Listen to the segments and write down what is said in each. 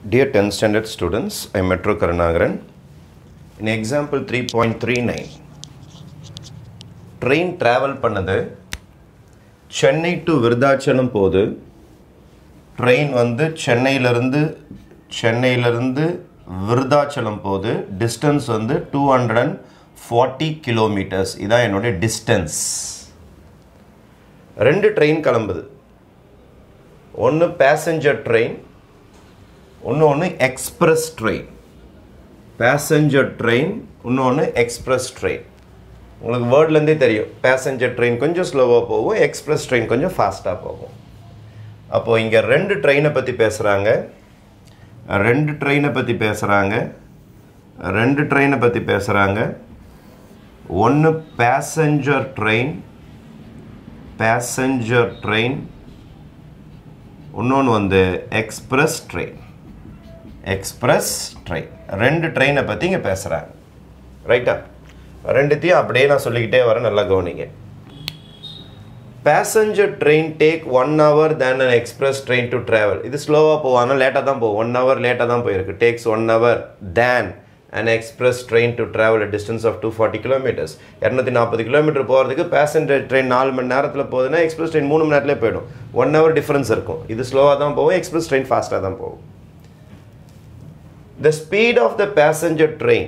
Dear 10th standard students, I am Metro Karunagaran. In example 3.39, train travel பண்ணது Chennai to Virudhachalam போகுது train வந்து சென்னையிலேருந்து சென்னையிலேருந்து விருதாச்சலம் போகுது டிஸ்டன்ஸ் வந்து two hundred and forty kilometres இதான் என்னுடைய டிஸ்டன்ஸ் ரெண்டு ட்ரெயின் கிளம்புது ஒன்று பேசஞ்சர் ட்ரெயின் இன்னொன்று எக்ஸ்பிரஸ் ட்ரெயின் பேசஞ்சர் ட்ரெயின் இன்னொன்று எக்ஸ்பிரஸ் ட்ரெயின் உங்களுக்கு வேர்ட்லேருந்தே தெரியும் பேசஞ்சர் ட்ரெயின் கொஞ்சம் ஸ்லோவாக போகும் எக்ஸ்பிரஸ் ட்ரெயின் கொஞ்சம் ஃபாஸ்ட்டாக போகும் அப்போது இங்கே ரெண்டு ட்ரெயினை பற்றி பேசுகிறாங்க ரெண்டு ட்ரெயினை பற்றி பேசுகிறாங்க ரெண்டு ட்ரெயினை பற்றி பேசுகிறாங்க ஒன்று பேசஞ்சர் ட்ரெயின் பேசஞ்சர் ட்ரெயின் இன்னொன்று வந்து எக்ஸ்பிரஸ் ட்ரெயின் எக்ஸ்பிரஸ் ட்ரெயின் ரெண்டு ட்ரெயினை பற்றி இங்கே பேசுகிறாங்க ரைட்டா ரெண்டுத்தையும் அப்படியே நான் சொல்லிக்கிட்டே வரேன் நல்லா கவனிங்க passenger train take one hour than an express train to travel இது ஸ்லோவாக போகும் ஆனால் லேட்டாக தான் போகும் ஒன் ஹவர் லேட்டாக தான் போயிருக்கு takes one hour than an express train to travel distance of two forty kilometres இரநூத்தி நாற்பது கிலோமீட்டர் போகிறதுக்கு பேசஞ்சர் ட்ரெயின் நாலு மணி நேரத்தில் போகுதுன்னா எக்ஸ்பிரஸ் ட்ரெயின் மூணு மணி நேரத்துலேயே போயிடும் ஒன் ஹவர் டிஃப்ரென்ஸ் இருக்கும் இது ஸ்லோவாக தான் போகும் எக்ஸ்பிரஸ் ட்ரெயின் ஃபாஸ்ட்டாக தான் போகும் The speed of the passenger train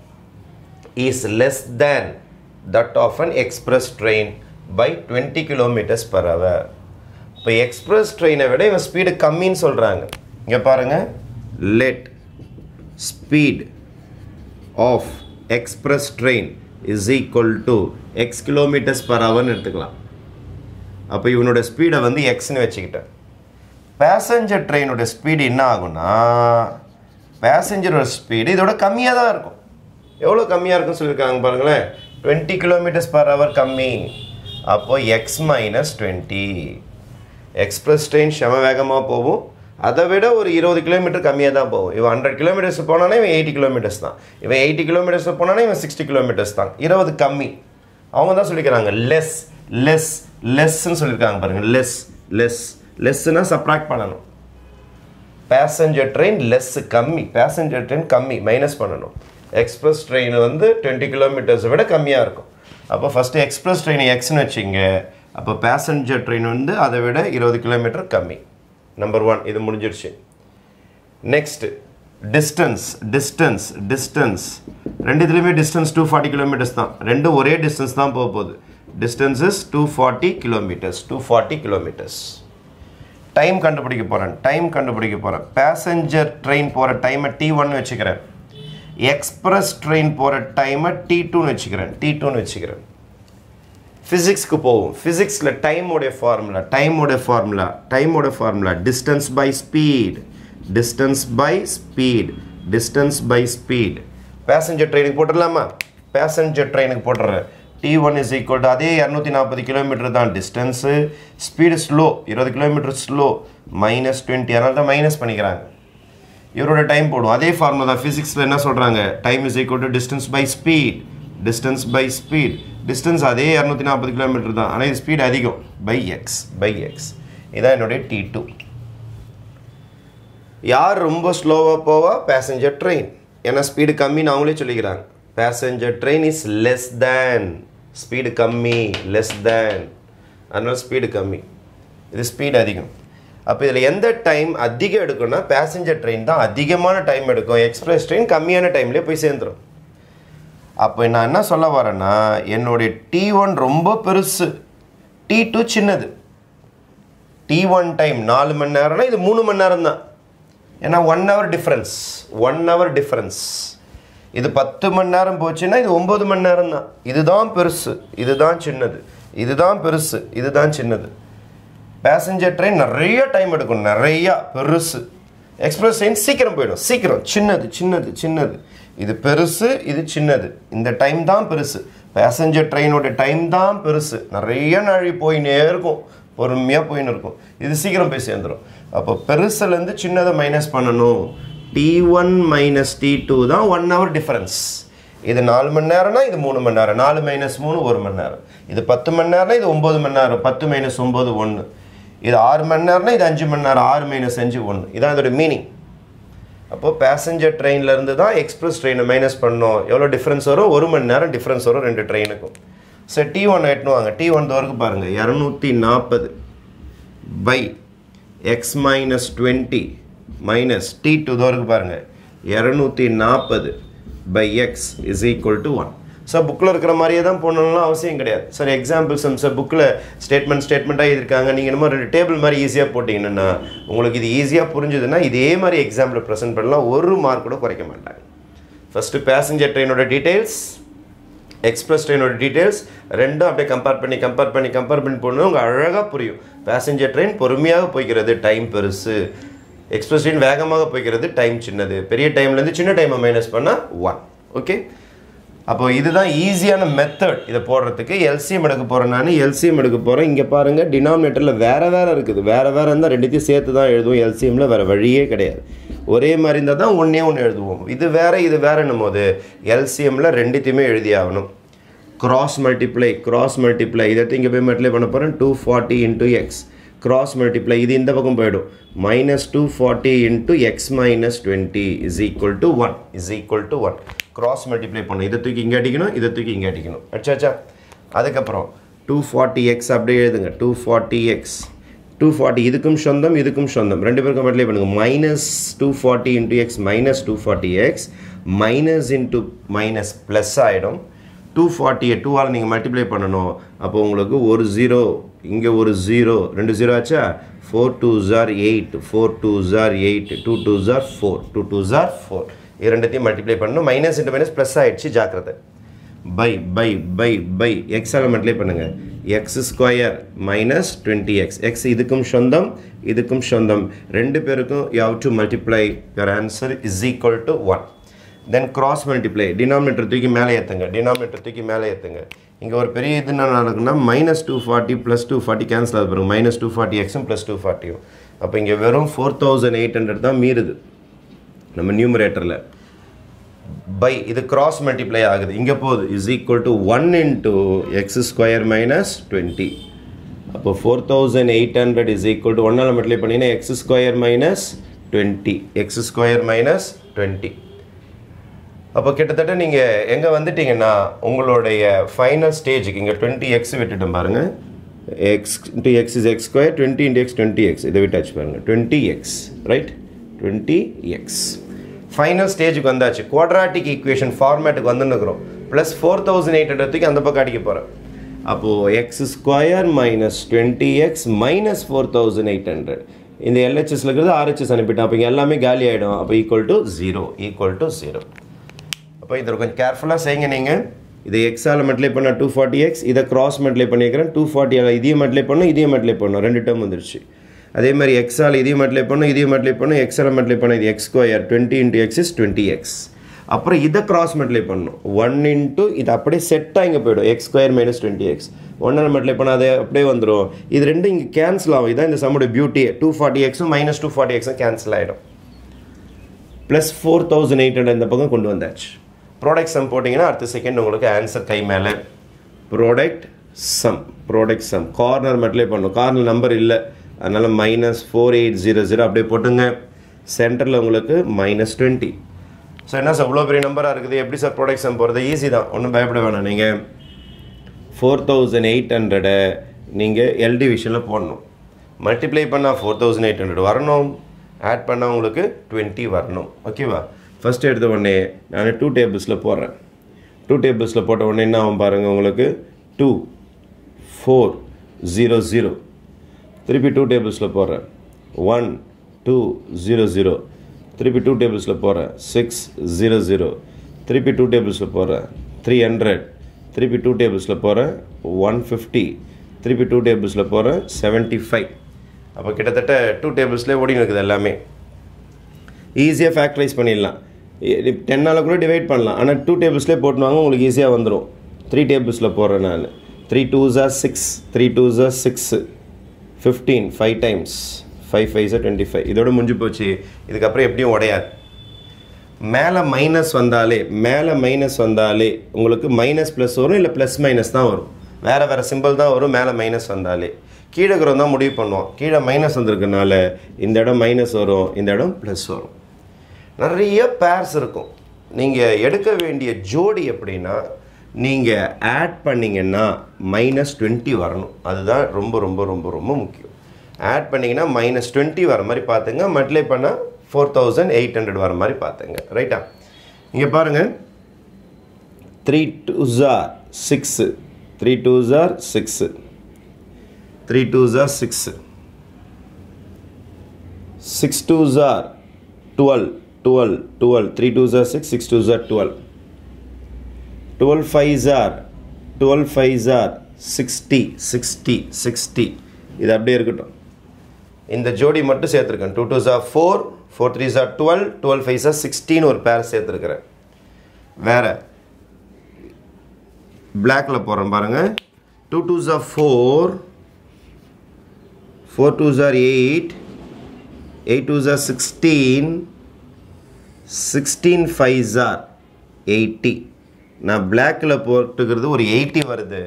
is less than that of an express train by 20 kilometers per hour. இப்போ எக்ஸ்பிரஸ் ட்ரெயினை விட இவன் ஸ்பீடு கம்மின்னு சொல்கிறாங்க இங்கே பாருங்கள் let speed of express train is equal to x kilometres per ஹவர்னு எடுத்துக்கலாம் அப்போ இவனோட ஸ்பீடை வந்து எக்ஸ்னு வச்சுக்கிட்டேன் பேசஞ்சர் ட்ரெயினோட ஸ்பீடு என்ன ஆகும்னா பேசஞ்சரோட ஸ்பீடு இதோட கம்மியாக தான் இருக்கும் எவ்வளோ கம்மியாக இருக்குன்னு சொல்லியிருக்காங்க பாருங்களேன் டுவெண்ட்டி கிலோமீட்டர்ஸ் பர் ஹவர் கம்மி அப்போது x minus twenty express train செம வேகமாக போகும் அதை விட ஒரு இருபது கிலோமீட்டர் கம்மியாக தான் போகும் இவன் ஹண்ட்ரட் கிலோமீட்டர்ஸ் போனானே இவன் எயிட்டி கிலோமீட்டர்ஸ் தான் இவன் எயிட்டி கிலோமீட்டர்ஸ் போனானே இவன் சிக்ஸ்டி கிலோமீட்டர்ஸ் தான் இருபது கம்மி அவங்க தான் சொல்லிக்கிறாங்க லெஸ் லெஸ் லெஸ்ன்னு சொல்லியிருக்காங்க பாருங்கள் லெஸ் லெஸ் லெஸ்ஸுனா சப்ராக்ட் பண்ணணும் பேசஞ்சர் ட்ரெயின் லெஸ் கம்மி பேசஞ்சர் ட்ரெயின் கம்மி மைனஸ் பண்ணணும் எக்ஸ்பிரஸ் ட்ரெயின் வந்து டுவெண்ட்டி கிலோமீட்டர்ஸை விட கம்மியாக இருக்கும் அப்போ ஃபஸ்ட்டு எக்ஸ்பிரஸ் ட்ரெயின் எக்ஸ்னு வச்சிங்க அப்போ பேசஞ்சர் ட்ரெயின் வந்து அதை விட இருபது கிலோமீட்டர் கம்மி நம்பர் ஒன் இது முடிஞ்சிருச்சு நெக்ஸ்ட்டு டிஸ்டன்ஸ் டிஸ்டன்ஸ் டிஸ்டன்ஸ் ரெண்டு இதுலேயுமே டிஸ்டன்ஸ் டூ ஃபார்ட்டி கிலோமீட்டர்ஸ் தான் ரெண்டும் ஒரே டிஸ்டன்ஸ் தான் போக போகுது distance is two forty kilometres two forty kilometres time கண்டுபிடிக்க போகிறேன் டைம் கண்டுபிடிக்க போகிறேன் பேசஞ்சர் ட்ரெயின் போகிற டைமை டி ஒன்னு வச்சுக்கிறேன் எக்ஸ்பிரஸ் ட்ரெயின் போகிற டைமை டி டூன்னு வச்சுக்கிறேன் டி டூன்னு வச்சுக்கிறேன் ஃபிசிக்ஸ்க்கு போவோம் ஃபிசிக்ஸில் டைமோடைய ஃபார்முலா டைமோடைய ஃபார்முலா டைமோட formula distance by speed distance by speed distance by speed passenger ட்ரெயினுக்கு போட்டுடலாமா பேசஞ்சர் ட்ரெயினுக்கு போட்டுறேன் T one is equal to அதே இரநூத்தி நாற்பது கிலோமீட்டர் தான் டிஸ்டன்ஸு ஸ்பீடு ஸ்லோ இருபது கிலோமீட்டர் ஸ்லோ மைனஸ் டுவெண்ட்டி அதனால தான் மைனஸ் பண்ணிக்கிறாங்க இவரோட டைம் போடும் அதே ஃபார்முலா தான் ஃபிசிக்ஸில் என்ன சொல்கிறாங்க time is equal to distance by speed distance by speed distance அதே இரநூத்தி நாற்பது கிலோமீட்டர் தான் ஆனால் இது ஸ்பீட் அதிகம் பை எக்ஸ் பை எக்ஸ் இதான் என்னுடைய டி டூ யார் ரொம்ப ஸ்லோவாக போவா பேசஞ்சர் ட்ரெயின் ஏன்னா ஸ்பீடு கம்மின்னு அவங்களே சொல்லிக்கிறாங்க passenger train is less than speed கம்மி லெஸ் தேன் அதனால் ஸ்பீடு கம்மி இது ஸ்பீடு அதிகம் அப்போ இதில் எந்த டைம் அதிகம் எடுக்கும்னா பேசஞ்சர் ட்ரெயின் தான் அதிகமான டைம் எடுக்கும் எக்ஸ்பிரஸ் ட்ரெயின் கம்மியான டைம்லேயே போய் சேர்ந்துடும் அப்போ நான் என்ன சொல்ல வரேன்னா என்னுடைய டி ஒன் ரொம்ப பெருசு டி டூ சின்னது டி ஒன் டைம் நாலு மணி நேரம்னா இது மூணு மணி நேரம் தான் ஏன்னா one hour difference one hour difference இது பத்து மணி நேரம் போச்சுன்னா இது ஒம்பது மணி நேரம் தான் இதுதான் பெருசு இதுதான் சின்னது இதுதான் பெருசு இதுதான் சின்னது பேசஞ்சர் ட்ரெயின் நிறைய டைம் எடுக்கும் நிறையா பெருசு எக்ஸ்பிரஸ் ட்ரெயின் சீக்கிரம் போயிடும் சீக்கிரம் சின்னது சின்னது சின்னது இது பெருசு இது சின்னது இந்த டைம் தான் பெருசு பேசஞ்சர் ட்ரெயினோட டைம் தான் பெருசு நிறைய நாழி போயினே இருக்கும் பொறுமையாக போயின்னு இருக்கும் இது சீக்கிரம் போய் சேர்ந்துடும் அப்போ பெருசுலேருந்து சின்னதை மைனஸ் பண்ணணும் T one minus T two தான் ஒன் ஹவர் டிஃப்ரென்ஸ் இது நாலு மணி நேரம்னா இது மூணு மணி நேரம் நாலு மைனஸ் மூணு ஒரு மணி நேரம் இது பத்து மணி நேரம்னா இது ஒம்பது மணி நேரம் பத்து மைனஸ் ஒம்பது ஒன்று இது ஆறு மணி நேரம்னா இது அஞ்சு மணி நேரம் ஆறு மைனஸ் அஞ்சு ஒன்று இதான் இதோட மீனிங் அப்போது பேசஞ்சர் ட்ரெயின்லேருந்து தான் எக்ஸ்பிரஸ் ட்ரெயினை மைனஸ் பண்ணோம் எவ்வளோ டிஃப்ரென்ஸ் வரும் ஒரு மணி நேரம் டிஃப்ரென்ஸ் வரும் ரெண்டு ட்ரெயினுக்கும் சரி டி ஒன் எட்டுன்னு வாங்க டி ஒன் தோருக்கு பாருங்கள் இரநூத்தி நாற்பது by x minus twenty minus T two தோருக்கு பாருங்கள் இரநூத்தி நாற்பது by x is equal to one so புக்கில் இருக்கிற மாதிரியே தான் போடணும்னு அவசியம் கிடையாது சார் எக்ஸாம்பிள் சம் சார் புக்கில் ஸ்டேட்மெண்ட் ஸ்டேட்மெண்ட்டாக இருக்காங்க நீங்கள் என்னமோ ரெண்டு டேபிள் மாதிரி ஈஸியாக போட்டிங்கன்னா உங்களுக்கு இது ஈஸியாக புரிஞ்சுதுன்னா இதே மாதிரி எக்ஸாம்பிள் ப்ரெசென்ட் பண்ணலாம் ஒரு மார்க் கூட குறைக்க மாட்டாங்க ஃபஸ்ட்டு பேசஞ்சர் ட்ரெயினோட டீட்டெயில்ஸ் எக்ஸ்பிரஸ் ட்ரெயினோட டீட்டெயில்ஸ் ரெண்டும் அப்படியே கம்பேர் பண்ணி கம்பேர் பண்ணி கம்பேர் பண்ணி போடணும் உங்கள் அழகாக புரியும் பேசஞ்சர் ட்ரெயின் பொறுமையாக போய்க்கிறது டைம் பெருசு எக்ஸ்பிரஸ் ட்ரெயின் வேகமாக போய்க்கிறது டைம் சின்னது பெரிய டைம்லேருந்து சின்ன டைமை மைனஸ் பண்ணால் ஒன் ஓகே அப்போ இதுதான் ஈஸியான மெத்தட் இதை போடுறதுக்கு எல்சிஎம் எடுக்க போகிறேன் நான் எல்சிஎம் எடுக்க போகிறேன் இங்கே பாருங்கள் டினாமினேட்டரில் வேறு வேறு இருக்குது வேறு வேறு இருந்தால் ரெண்டுத்தையும் சேர்த்து தான் எழுதுவோம் எல்சிஎம்மில் வேறு வழியே கிடையாது ஒரே மாதிரி இருந்தால் தான் ஒன்றே ஒன்று எழுதுவோம் இது வேறு இது வேறுன்னும் போது எல்சிஎம்மில் ரெண்டுத்தையுமே எழுதி ஆகணும் கிராஸ் மல்டிப்ளை கிராஸ் மல்டிப்ளை இதை இங்கே போய் மல்டிப்ளை பண்ண போகிறேன் two forty into x cross multiply இது இந்த பக்கம் போயிடும் minus two forty into x minus twenty is equal to one is equal to one cross multiply பண்ணணும் இதை தூக்கி இங்கே அடிக்கணும் இதை தூக்கி இங்கே அடிக்கணும் அச்சாச்சா அதுக்கப்புறம் டூ ஃபார்ட்டி எக்ஸ் அப்படியே எழுதுங்க two forty x two forty இதுக்கும் சொந்தம் இதுக்கும் சொந்தம் ரெண்டு பேருக்கும் மல்டிப்ளை பண்ணுங்கள் minus two forty into x minus two forty x minus into minus plus ஆகிடும் டூ ஃபார்ட்டியை டூவால் நீங்கள் மல்டிப்ளை பண்ணணும் அப்போ உங்களுக்கு ஒரு ஜீரோ இங்கே ஒரு ஜீரோ ரெண்டு ஜீரோ ஆச்சா four two are eight four two are eight two two are four two two are four இரண்டுத்தையும் மல்டிப்ளை பண்ணணும் மைனஸ் இன்ட்டு மைனஸ் ப்ளஸ் ஆகிடுச்சு ஜாக்கிரதை பை பை பை பை எக்ஸால் மல்டிப்ளை பண்ணுங்கள் x square minus twenty x x இதுக்கும் சொந்தம் இதுக்கும் சொந்தம் ரெண்டு பேருக்கும் you have to multiply your answer is equal to one then cross multiply denominator தூக்கி மேலே ஏற்றுங்க டினாமினேட்டர் தூக்கி மேலே ஏற்றுங்க இங்கே ஒரு பெரிய இது என்ன நடக்குன்னா minus two forty plus two forty cancel ஆகுது பாருங்க மைனஸ் டூ ஃபார்ட்டி எக்ஸும் ப்ளஸ் டூ ஃபார்ட்டியும் அப்போ இங்கே வெறும் ஃபோர் தௌசண்ட் எயிட் ஹண்ட்ரட் தான் மீறுது நம்ம நியூமரேட்டரில் பை இது கிராஸ் மல்டிப்ளை ஆகுது இங்கே போகுது is equal to one into x square minus twenty அப்போ four thousand eight hundred is equal to ஒன்னால் மல்டிப்ளை பண்ணிங்கன்னா x square minus twenty x square minus twenty அப்போ கிட்டத்தட்ட நீங்கள் எங்கே வந்துட்டீங்கன்னா உங்களுடைய ஃபைனல் ஸ்டேஜுக்கு இங்கே டுவெண்ட்டி எக்ஸ் விட்டுட்டோம் பாருங்கள் x into x is x square twenty into x twenty x இதை விட்டாச்சு பாருங்கள் twenty x right twenty x final ஸ்டேஜுக்கு வந்தாச்சு குவாட்ராட்டிக் ஈக்குவேஷன் ஃபார்மேட்டுக்கு வந்துன்னுக்குறோம் ப்ளஸ் ஃபோர் தௌசண்ட் எயிட் ஹண்ட்ரத்துக்கு அந்த பக்கம் அடிக்க போகிறேன் அப்போது x square minus twenty x minus four thousand eight hundred இந்த எல்ஹெச்எஸ்ல இருக்கிறது ஆர்ஹெச்எஸ் அனுப்பிட்டேன் அப்போ இங்கே எல்லாமே காலி ஆகிடும் அப்போ equal to zero equal to zero அப்போ இதில் கொஞ்சம் கேர்ஃபுல்லாக செய்யுங்க நீங்கள் இதை எக்ஸால் மல்டிப்ளை பண்ண டூ ஃபார்ட்டி எக்ஸ் இதை கிராஸ் மல்டிப்ளை பண்ணிக்கிறேன் டூ ஃபார்ட்டியால் இதையும் மல்டிப்ளை பண்ணும் இதையும் மல்டிப்ளை பண்ணும் ரெண்டு டேர்ம் வந்துருச்சு அதே மாதிரி எக்ஸால் இதையும் மல்டிப்ளை பண்ணும் இதையும் மல்டிப்ளை பண்ணும் எக்ஸால் மல்டிப்ளை பண்ண இது x square twenty into x is twenty x அப்புறம் இதை கிராஸ் மல்டிப்ளை பண்ணணும் ஒன் இன்ட்டு இது அப்படியே செட்டாக இங்கே போயிடும் x square minus twenty x ஒன்னால் மல்டிப்ளை பண்ணால் அது அப்படியே வந்துடும் இது ரெண்டும் இங்கே கேன்சல் ஆகும் இதான் இந்த சம்மோட பியூட்டியே டூ ஃபார்ட்டி எக்ஸும் மைனஸ் டூ ஃபார்ட்டி எக்ஸும் கேன்சல் ஆகிடும் plus four thousand eight hundred இந்த பக்கம் கொண்டு வந்தாச்சு ப்ராடக்ட் சம் போட்டிங்கன்னா அடுத்த செகண்ட் உங்களுக்கு ஆன்சர் கை மேலே product sum product sum corner multiply பண்ணும் கார்னர் நம்பர் இல்லை அதனால் minus four eight zero zero அப்படியே போட்டுங்க சென்டரில் உங்களுக்கு மைனஸ் டுவெண்ட்டி ஸோ என்ன சார் இவ்வளோ பெரிய நம்பராக இருக்குது எப்படி சார் ப்ராடக்ட் சம் போகிறது ஈஸி தான் ஒன்றும் பயப்பட வேணாம் நீங்கள் ஃபோர் தௌசண்ட் எயிட் ஹண்ட்ரடை நீங்கள் எல் டிவிஷனில் போடணும் மல்டிப்ளை பண்ணால் ஃபோர் தௌசண்ட் எயிட் ஹண்ட்ரட் வரணும் ஆட் பண்ணால் உங்களுக்கு டுவெண்ட்டி வரணும் ஓகேவா ஃபஸ்ட் எடுத்த உடனே நான் டூ டேபிள்ஸில் போடுறேன் டூ டேபிள்ஸில் போட்ட உடனே என்ன ஆகும் பாருங்கள் உங்களுக்கு டூ ஃபோர் ஜீரோ ஜீரோ திருப்பி டூ டேபிள்ஸில் போடுறேன் ஒன் டூ ஜீரோ ஜீரோ திருப்பி டூ டேபிள்ஸில் போடுறேன் சிக்ஸ் ஜீரோ ஜீரோ திருப்பி டூ டேபிள்ஸில் போடுறேன் த்ரீ ஹண்ட்ரட் திருப்பி டூ டேபிள்ஸில் போகிறேன் ஒன் ஃபிஃப்டி திருப்பி டூ டேபிள்ஸில் போகிறேன் செவன்ட்டி ஃபைவ் அப்போ கிட்டத்தட்ட டூ டேபிள்ஸ்லேயே ஓடி இருக்குது எல்லாமே ஈஸியாக ஃபேக்டரைஸ் பண்ணிடலாம் டென்னால் கூட டிவைட் பண்ணலாம் ஆனால் டூ டேபிள்ஸ்லேயே போட்டுவாங்க உங்களுக்கு ஈஸியாக வந்துடும் த்ரீ டேபிள்ஸில் போடுறேன் நான் three two are six three two are six fifteen five times five five are twenty five இதோட முடிஞ்சு போச்சு இதுக்கப்புறம் எப்படியும் உடையாது மேலே மைனஸ் வந்தாலே மேலே மைனஸ் வந்தாலே உங்களுக்கு மைனஸ் ப்ளஸ் வரும் இல்லை ப்ளஸ் மைனஸ் தான் வரும் வேறு வேறு சிம்பிள் தான் வரும் மேலே மைனஸ் வந்தாலே கீழே இருக்கிறவங்க தான் முடிவு பண்ணுவோம் கீழே மைனஸ் வந்திருக்கனால இந்த இடம் மைனஸ் வரும் இந்த இடம் ப்ளஸ் வரும் நிறைய பேர்ஸ் இருக்கும் நீங்கள் எடுக்க வேண்டிய ஜோடி எப்படின்னா நீங்கள் ஆட் பண்ணிங்கன்னா மைனஸ் டுவெண்ட்டி வரணும் அதுதான் ரொம்ப ரொம்ப ரொம்ப ரொம்ப முக்கியம் ஆட் பண்ணிங்கன்னா மைனஸ் டுவெண்ட்டி வர மாதிரி பார்த்துங்க மல்டிப்ளை பண்ணால் ஃபோர் தௌசண்ட் எயிட் ஹண்ட்ரட் வர மாதிரி பார்த்துங்க ரைட்டா இங்கே பாருங்கள் three two are six three two are six three two are six six two are twelve twelve twelve three two are six six two are twelve twelve five are twelve five are sixty sixty sixty இது அப்படியே இருக்கட்டும் இந்த ஜோடி மட்டும் சேர்த்துருக்கேன் two two are four four three are twelve twelve five are சிக்ஸ்டின்னு ஒரு pair சேர்த்துருக்குறேன் வேறு பிளாக்ல போகிறேன் பாருங்கள் two two are four four two are eight eight two are sixteen sixteen five are eighty நான் பிளாக்கில் போட்டுக்கிறது ஒரு எயிட்டி வருது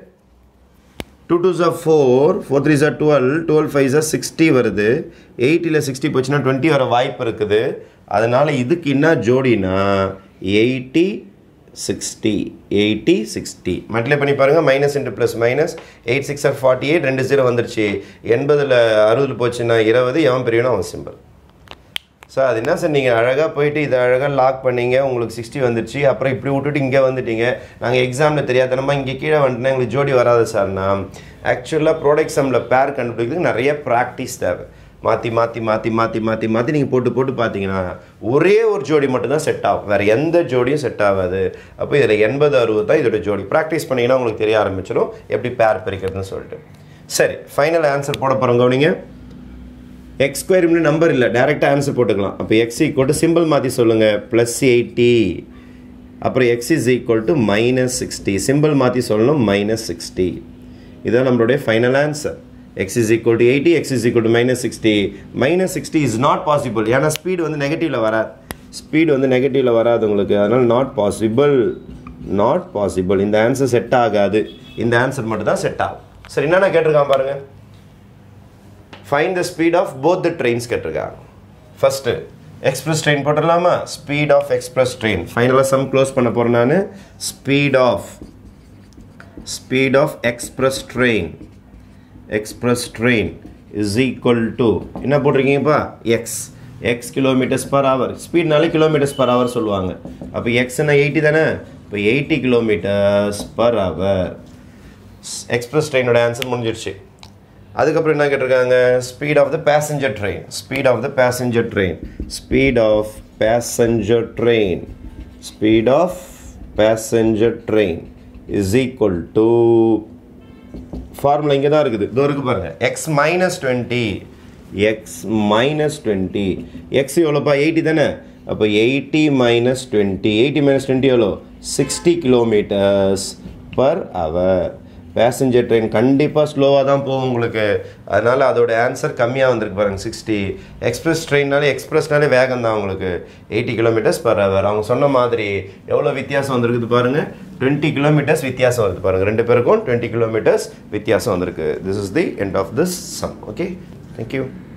two two are four four three are twelve twelve five are sixty வருது எயிட்டியில் சிக்ஸ்டி போச்சுன்னா டுவெண்ட்டி வர வாய்ப்பு இருக்குது அதனால் இதுக்கு என்ன ஜோடினா eighty sixty eighty sixty multiply பண்ணி பாருங்கள் minus into plus minus eight six are forty eight ரெண்டு ஜீரோ வந்துருச்சு எண்பதில் அறுபது போச்சுன்னா இருபது எவன் பெரியவனோ அவன் சிம்பிள் சார் அது என்ன சார் நீங்கள் அழகாக போயிட்டு இதை அழகாக லாக் பண்ணீங்க உங்களுக்கு சிக்ஸ்டி வந்துருச்சு அப்புறம் இப்படி விட்டுட்டு இங்கே வந்துட்டீங்க நாங்கள் எக்ஸாமில் தெரியாதனமா இங்கே கீழே வந்துட்டுனா எங்களுக்கு ஜோடி வராது சார்னா ஆக்சுவலாக ப்ராடக்ட் சம்மில் பேர் கண்டுபிடிக்கிறதுக்கு நிறைய ப்ராக்டிஸ் தேவை மாற்றி மாற்றி மாற்றி மாற்றி மாற்றி மாற்றி நீங்கள் போட்டு போட்டு பார்த்தீங்கன்னா ஒரே ஒரு ஜோடி மட்டும்தான் செட் ஆகும் வேறு எந்த ஜோடியும் செட் ஆகாது அப்போ இதில் எண்பது அறுபது தான் இதோட ஜோடி ப்ராக்டிஸ் பண்ணிங்கன்னா உங்களுக்கு தெரிய ஆரம்பிச்சிடும் எப்படி பேர் பிரிக்கிறதுன்னு சொல்லிட்டு சரி ஃபைனல் ஆன்சர் போட போகிறோம் கவனிங்க எக்ஸ் ஸ்கொயர் இப்படி நம்பர் இல்லை டேரெக்டாக ஆன்சர் போட்டுக்கலாம் அப்போ எக்ஸ் ஈக்குவல் டு சிம்பிள் மாற்றி சொல்லுங்கள் ப்ளஸ் எயிட்டி அப்புறம் x is equal to minus sixty simple மாற்றி சொல்லணும் மைனஸ் சிக்ஸ்டி இதுதான் நம்மளுடைய final answer x is equal to eighty x is equal to minus sixty minus sixty is not possible ஏன்னா speed வந்து நெகட்டிவில் வராது ஸ்பீடு வந்து நெகட்டிவில் வராது உங்களுக்கு அதனால் நாட் பாசிபிள் நாட் பாசிபிள் இந்த ஆன்சர் செட் ஆகாது இந்த ஆன்சர் மட்டும் தான் செட் ஆகும் சரி என்னென்ன கேட்டிருக்கான் பாருங்கள் find the speed of both the trains கேட்டிருக்காங்க ஃபஸ்ட்டு எக்ஸ்பிரஸ் ட்ரெயின் போட்டுடலாமா ஸ்பீட் ஆஃப் எக்ஸ்பிரஸ் ட்ரெயின் ஃபைனலாக சம் க்ளோஸ் பண்ண போகிறேன் நான் speed of speed of express train express train is equal to என்ன போட்டிருக்கீங்கப்பா x x kilometres per hour ஸ்பீட்னாலே kilometres per hour சொல்லுவாங்க அப்போ எக்ஸ்னா எயிட்டி தானே இப்போ eighty kilometres per hour express ட்ரெயினோட ஆன்சர் முடிஞ்சிருச்சு அதுக்கப்புறம் என்ன கேட்டிருக்காங்க speed of the passenger train speed of the passenger train speed of passenger train speed of passenger train is equal to formula இங்கே தான் இருக்குது இதோ இருக்கு பாருங்கள் x minus twenty x minus twenty x எவ்வளோப்பா எயிட்டி தானே அப்போ eighty minus twenty eighty minus twenty எவ்வளோ sixty kilometres per hour passenger train கண்டிப்பாக ஸ்லோவாக தான் போகும் உங்களுக்கு அதனால் அதோட ஆன்சர் கம்மியாக வந்திருக்கு பாருங்கள் சிக்ஸ்டி எக்ஸ்பிரஸ் ட்ரெயின்னாலே எக்ஸ்பிரஸ்னாலே வேகம் தான் உங்களுக்கு எயிட்டி கிலோமீட்டர்ஸ் பர் ஹவர் அவங்க சொன்ன மாதிரி எவ்வளோ வித்தியாசம் வந்திருக்குது பாருங்கள் டுவெண்ட்டி கிலோமீட்டர்ஸ் வித்தியாசம் வருது பாருங்கள் ரெண்டு பேருக்கும் டுவெண்ட்டி கிலோமீட்டர்ஸ் வித்தியாசம் வந்திருக்கு this is the end of this sum okay thank you